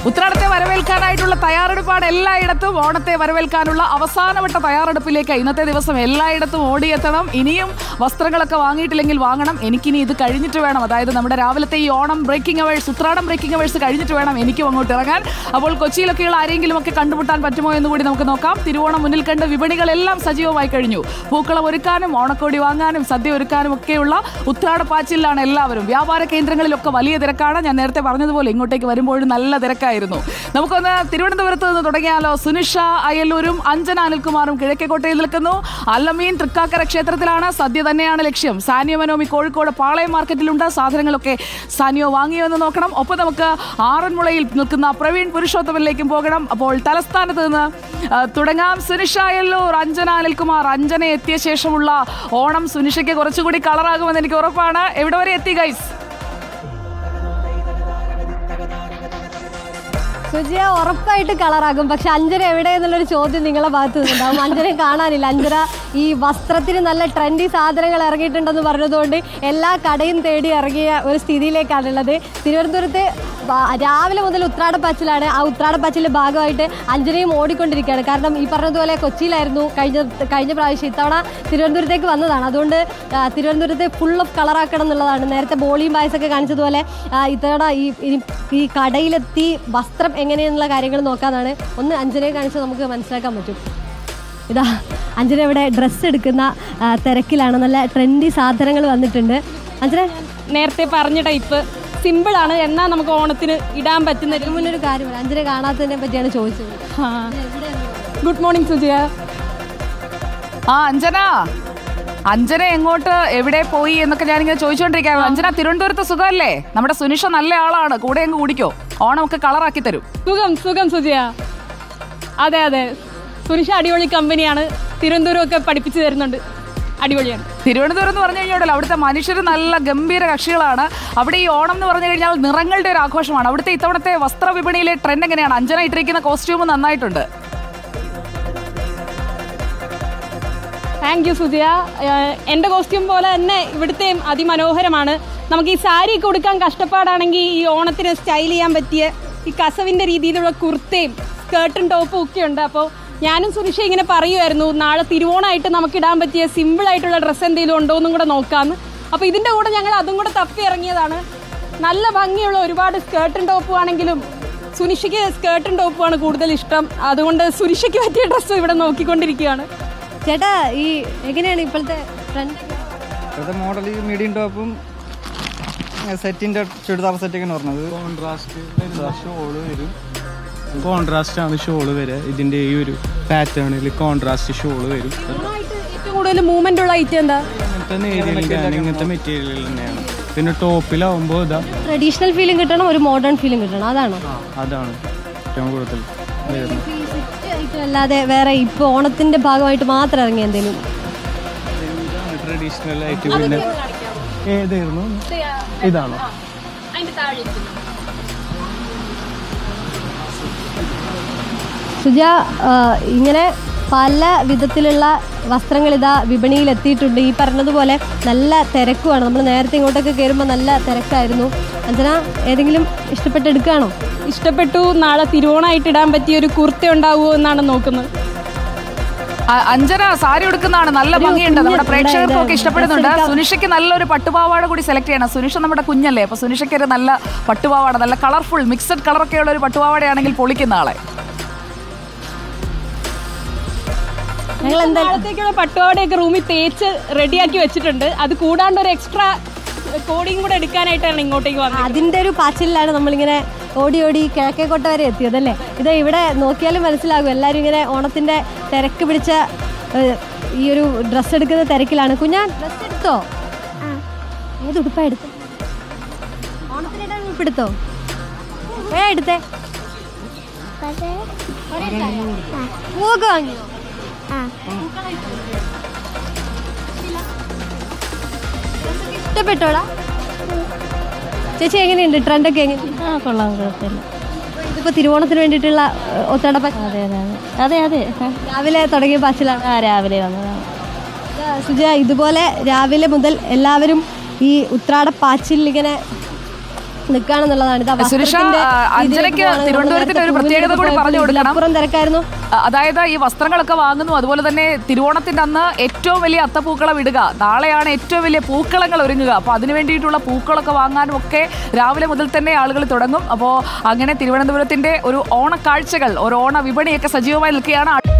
ഉത്രാടത്തെ വരവേൽക്കാനായിട്ടുള്ള തയ്യാറെടുപ്പാണ് എല്ലായിടത്തും ഓണത്തെ വരവേൽക്കാനുള്ള അവസാനവട്ട തയ്യാറെടുപ്പിലേക്ക് ഇന്നത്തെ ദിവസം എല്ലായിടത്തും ഓടിയെത്തണം ഇനിയും വസ്ത്രങ്ങളൊക്കെ വാങ്ങിയിട്ടില്ലെങ്കിൽ വാങ്ങണം എനിക്കിനി ഇത് കഴിഞ്ഞിട്ട് വേണം അതായത് നമ്മുടെ രാവിലത്തെ ഈ Onam breaking hours Uthradam breaking hours കഴിഞ്ഞിട്ട് വേണം എനിക്കും അങ്ങോട്ട് ഇറങ്ങാൻ അപ്പോൾ കൊച്ചിയിലൊക്കെയുള്ള ആരെങ്കിലും ഒക്കെ കണ്ടുമുട്ടാൻ പറ്റുമോ എന്ന് കൂടി നമുക്ക് നോക്കാം തിരുവോണം മുന്നിൽ കണ്ട് വിപണികളെല്ലാം സജീവമായി കഴിഞ്ഞു പൂക്കളം ഒരുക്കാനും ഓണക്കോടി വാങ്ങാനും സദ്യ ഒരുക്കാനും ഒക്കെയുള്ള ഉത്രാടപ്പാച്ചിലാണ് എല്ലാവരും വ്യാപാര കേന്ദ്രങ്ങളിലൊക്കെ വലിയ തിരക്കാണ് ഞാൻ നേരത്തെ പറഞ്ഞതുപോലെ ഇങ്ങോട്ടേക്ക് വരുമ്പോഴും നല്ല തിരക്കായിരുന്നു നമുക്കൊന്ന് തിരുവനന്തപുരത്ത് നിന്ന് തുടങ്ങിയാലോ സുനിഷ അയലൂരും അഞ്ജന അനിൽകുമാറും കിഴക്കേക്കോട്ടയിൽ നിൽക്കുന്നു അല്ലമീൻ തൃക്കാക്കര ക്ഷേത്രത്തിലാണ് സദ്യ തന്നെയാണ് ലക്ഷ്യം സാനിയോ മനോമി കോഴിക്കോട് പാളയം മാർക്കറ്റിലുണ്ട് സാധനങ്ങളൊക്കെ സാനിയോ വാങ്ങിയോ എന്ന് നോക്കണം ഒപ്പം നമുക്ക് ആറന്മുളയിൽ നിൽക്കുന്ന പ്രവീൺ പുരുഷോത്തമനിലേക്കും പോകണം അപ്പോൾ തലസ്ഥാനത്ത് നിന്ന് ആ, തുടങ്ങാം സുനിഷ അയല്ലൂർ അഞ്ജന അനിൽകുമാർ അഞ്ജന എത്തിയ ശേഷമുള്ള ഓണം സുനിഷയ്ക്ക് കുറച്ചുകൂടി കളറാകുമെന്ന് എനിക്ക് ഉറപ്പാണ് എവിടെ വരെ എത്തി ഗൈസ് സുജിയ ഉറപ്പായിട്ട് കളറാകും പക്ഷെ അഞ്ചര എവിടെ എന്നുള്ളൊരു ചോദ്യം നിങ്ങളെ ഭാഗത്ത് നിന്നുണ്ടാവും അഞ്ചരയും കാണാനില്ല അഞ്ചര ഈ വസ്ത്രത്തിന് നല്ല ട്രെൻഡി സാധനങ്ങൾ ഇറങ്ങിയിട്ടുണ്ടെന്ന് പറഞ്ഞതുകൊണ്ട് എല്ലാ കടയും തേടി ഇറങ്ങിയ ഒരു സ്ഥിതിയിലേക്കാണുള്ളത് തിരുവനന്തപുരത്ത് വ- രാവിലെ മുതൽ ഉത്രാടപ്പാച്ചിലാണ് ആ ഉത്രാടപ്പാച്ചിലിന്റെ ഭാഗമായിട്ട് അഞ്ചരയും ഓടിക്കൊണ്ടിരിക്കുകയാണ് കാരണം ഈ പറഞ്ഞതുപോലെ കൊച്ചിയിലായിരുന്നു കഴിഞ്ഞ കഴിഞ്ഞ പ്രാവശ്യം ഇത്തവണ തിരുവനന്തപുരത്തേക്ക് വന്നതാണ് അതുകൊണ്ട് ആ, തിരുവനന്തപുരത്തെ ഫുൾ ഓഫ് കളറാക്കണം എന്നുള്ളതാണ് നേരത്തെ ബോളിയും പായസമൊക്കെ കാണിച്ചതുപോലെ ആ, ഇത്തവണ ഈ ഈ- ഈ കടയിലെത്തി വസ്ത്രം എങ്ങനെയുള്ള കാര്യങ്ങൾ നോക്കാന്നാണ് ഒന്ന് അഞ്ജനയെ കാണിച്ച് നമുക്ക് മനസ്സിലാക്കാൻ പറ്റും ഇതാ അഞ്ജന ഇവിടെ ഡ്രസ്സ് എടുക്കുന്ന ആ, തിരക്കിലാണ് നല്ല ട്രെൻഡി സാധനങ്ങൾ വന്നിട്ടുണ്ട് അഞ്ജന നേരത്തെ പറഞ്ഞ ടൈപ്പ് സിമ്പിൾ ആണ് എന്നാൽ നമുക്ക് ഓണത്തിന് ഇടാൻ പറ്റുന്ന ഇതിനു മുന്നേ ഒരു കാര്യമില്ല അഞ്ജന കാണാത്തതിനെ പറ്റിയാണ് ചോദിച്ചത് ഗുഡ് മോർണിംഗ് സുജിയ ആ അഞ്ജന അഞ്ജന എങ്ങോട്ട് എവിടെ പോയി എന്നൊക്കെ ഞാനിങ്ങനെ ചോദിച്ചുകൊണ്ടിരിക്കുകയാണ് അഞ്ജന തിരുവനന്തപുരത്ത് സുഖമല്ലേ നമ്മുടെ സുനിഷ നല്ല ആളാണ് കൂടെ അങ്ങ് കുടിക്കോ ഓണമൊക്കെ കളറാക്കി തരും സുഖം സുഖം സുജിയ അതെ അതെ സുനിഷ അടിപൊളി കമ്പനിയാണ് തിരുവനന്തപുരം ഒക്കെ പഠിപ്പിച്ചു തരുന്നുണ്ട് അടിപൊളിയാണ് തിരുവനന്തപുരം എന്ന് പറഞ്ഞു കഴിഞ്ഞാൽ അവിടുത്തെ മനുഷ്യർ നല്ല ഗംഭീര കക്ഷികളാണ് അവിടെ ഈ ഓണം എന്ന് പറഞ്ഞു കഴിഞ്ഞാൽ നിറങ്ങളുടെ ഒരു ആഘോഷമാണ് അവിടുത്തെ ഇത്തവണത്തെ വസ്ത്ര വിപണിയിലെ ട്രെൻഡ് എങ്ങനെയാണ് അഞ്ജന ഇട്ടിരിക്കുന്ന കോസ്റ്റ്യൂം നന്നായിട്ടുണ്ട് താങ്ക് യു സുജിയ ഏഹ് എൻ്റെ കോസ്റ്റ്യൂം പോലെ തന്നെ ഇവിടുത്തെയും അതിമനോഹരമാണ് നമുക്ക് ഈ സാരി ഒക്കെ ഉടുക്കാൻ കഷ്ടപ്പാടാണെങ്കിൽ ഈ ഓണത്തിന് സ്റ്റൈൽ ചെയ്യാൻ പറ്റിയ ഈ കസവിൻ്റെ രീതിയിലുള്ള കുർത്തയും സ്കേർട്ടും ടോപ്പും ഒക്കെ ഉണ്ട് അപ്പോൾ ഞാനും സുനിഷ ഇങ്ങനെ പറയുമായിരുന്നു നാളെ തിരുവോണമായിട്ട് നമുക്ക് ഇടാൻ പറ്റിയ സിമ്പിൾ ആയിട്ടുള്ള ഡ്രസ്സ് എന്തെങ്കിലും ഉണ്ടോ എന്നും കൂടെ നോക്കാമെന്ന് അപ്പോൾ ഇതിൻ്റെ കൂടെ ഞങ്ങൾ അതും കൂടെ തപ്പി ഇറങ്ങിയതാണ് നല്ല ഭംഗിയുള്ള ഒരുപാട് സ്കേർട്ടും ടോപ്പും ആണെങ്കിലും സുനിഷയ്ക്ക് സ്കേർട്ടും ടോപ്പുമാണ് കൂടുതൽ ഇഷ്ടം അതുകൊണ്ട് സുനിഷയ്ക്ക് പറ്റിയ ഡ്രസ്സ് ഇവിടെ നോക്കിക്കൊണ്ടിരിക്കുകയാണ് ചേട്ടാ ഈ എങ്ങനെയാണ് ഇപ്പോഴത്തെ ട്രെൻഡ് ഇപ്പോഴത്തെ മോഡൽ മീഡിയം ടോപ്പും സെറ്റിന്റെ ചുരിദാർ സെറ്റൊക്കെയാണ് പറഞ്ഞത് കോൺട്രാസ്റ്റ് ഷോള് വരും കോൺട്രാസ്റ്റ് ആണ് ഷോള് വരിക ഇതിന്റെ ഈ ഒരു പാറ്റേണിൽ കോൺട്രാസ്റ്റ് ഷോള് വരും ഏറ്റവും കൂടുതൽ മൂവ്മെന്റ് ഉള്ള ഐറ്റം എന്താ ഇങ്ങനത്തെ നേരിയലിന്റെ ഇങ്ങനത്തെ മെറ്റീരിയൽ തന്നെയാണ് പിന്നെ ടോപ്പിലാവുമ്പോൾ ഇതാ ട്രഡീഷണൽ ഫീലും കിട്ടണം ഒരു മോഡേൺ ഫീലും കിട്ടണം അതാണോ അതാണ് ഏറ്റവും കൂടുതൽ വരുന്നത് ഐറ്റം അല്ലാതെ വേറെ ഇപ്പോൾ ഓണത്തിന്റെ ഭാഗമായിട്ട് മാത്രം ഇറങ്ങിയ എന്തെങ്കിലും ട്രഡീഷണൽ ആയിട്ട് പിന്നെ ഏതായിരുന്നു ഇതാണോ സുജ ആ, ഇങ്ങനെ പല വിധത്തിലുള്ള വസ്ത്രങ്ങൾ ഇതാ വിപണിയിൽ എത്തിയിട്ടുണ്ട് ഈ പറഞ്ഞതുപോലെ നല്ല തിരക്കുമാണ് നമ്മൾ നേരത്തെ ഇങ്ങോട്ടൊക്കെ കയറുമ്പോൾ നല്ല തിരക്കായിരുന്നു അഞ്ജന ഏതെങ്കിലും ഇഷ്ടപ്പെട്ടെടുക്കുകയാണോ ഇഷ്ടപ്പെട്ടു നാളെ തിരുവോണമായിട്ട് ഇടാൻ പറ്റിയ ഒരു കുർത്ത ഉണ്ടാവുമോ എന്നാണ് നോക്കുന്നത് അ- അഞ്ജന സാരി ഉടുക്കുന്നതാണ് നല്ല ഭംഗിയുണ്ട് നമ്മുടെ പ്രേക്ഷകർക്കൊക്കെ ഇഷ്ടപ്പെടുന്നുണ്ട് സുനിഷയ്ക്ക് നല്ലൊരു പട്ടുപാവാട കൂടി സെലക്ട് ചെയ്യണം സുനിഷ നമ്മുടെ കുഞ്ഞല്ലേ അപ്പൊ സുനിഷയ്ക്ക് ഒരു നല്ല പട്ടുപാവാട നല്ല കളർഫുൾ മിക്സഡ് കളറൊക്കെ ഉള്ള ഒരു പട്ടുപാവാടയാണെങ്കിൽ പൊളിക്കുന്ന ആളെ ഞങ്ങൾ എന്താ നാളത്തേക്കുള്ള പട്ടുപാവടയൊക്കെ റൂമിൽ തേച്ച് റെഡിയാക്കി വെച്ചിട്ടുണ്ട് അത് കൂടാണ്ട് ഒരു എക്സ്ട്രാ കോഡിങ് കൂടെ എടുക്കാനായിട്ടാണ് ഇങ്ങോട്ടേക്ക് വന്നത് അതിൻ്റെ ഒരു പാച്ചിലാണ് നമ്മളിങ്ങനെ ഓടി ഓടി കിഴക്കേക്കോട്ട വരെ എത്തിയത് അല്ലേ ഇത് ഇവിടെ നോക്കിയാലും മനസ്സിലാകും എല്ലാവരും ഇങ്ങനെ ഓണത്തിൻ്റെ തിരക്ക് പിടിച്ച ഏഹ്, ഈ ഒരു ഡ്രസ്സ് എടുക്കുന്ന തിരക്കിലാണ് കുഞ്ഞാ ഡ്രസ്സ് എടുത്തോ ഏത് ഉടുപ്പാ എടുത്തോ ഓണത്തിനിടാൻ ഉടുപ്പ് എടുത്തോ ഏ എടുത്തേ പൂവൊക്കെ വാങ്ങിയോ ഇഷ്ടപ്പെട്ടോടാ ചേച്ചി എങ്ങനെയുണ്ട് ട്രെൻഡൊക്കെ എങ്ങനെയുണ്ട് ആ കൊള്ളാം കുഴപ്പമില്ല ഇതിപ്പോ തിരുവോണത്തിന് വേണ്ടിയിട്ടുള്ള ഒത്തടപ്പ അതെ അതെ അതെ അതെ അതെ രാവിലെ തുടങ്ങിയ പാച്ചിലാണ് ആ രാവിലെ വന്നതാണ് സുജ ഇതുപോലെ രാവിലെ മുതൽ എല്ലാവരും ഈ ഉത്രാട പാച്ചിൽ ഇങ്ങനെ നിൽക്കുകയാണെന്നുള്ളതാണ് ഇതാ സുരേഷ, വസ്ത്രത്തിന്റെ ആ, ഇതിലേക്ക് അഞ്ജനയ്ക്ക് പോവാണ്. തിരുവനന്തപുരത്തിന്റെ ഒരു നമ്മൾ പ്രത്യേകത നേരത്തെ കൂടി പൂവിലേക്ക് പറഞ്ഞു പോയപ്പോൾ കൊടുക്കണം. ഇതിലപ്പുറം തിരക്കായിരുന്നു അ- അതായത് ഈ വസ്ത്രങ്ങളൊക്കെ വാങ്ങുന്നു അതുപോലെ തന്നെ തിരുവോണത്തിന്റെ അന്ന് ഏറ്റവും വലിയ അത്തപ്പൂക്കളം ഇടുക നാളെയാണ് ഏറ്റവും വലിയ പൂക്കളങ്ങൾ ഒരുങ്ങുക അപ്പോൾ അതിന് വേണ്ടിയിട്ടുള്ള പൂക്കളൊക്കെ വാങ്ങാനും ഒക്കെ രാവിലെ മുതൽ തന്നെ ആളുകൾ തുടങ്ങും അപ്പോൾ അങ്ങനെ തിരുവനന്തപുരത്തിന്റെ ഒരു ഓണക്കാഴ്ചകൾ ഒരു ഓണ വിപണിയൊക്കെ സജീവമായി നിൽക്കുകയാണ്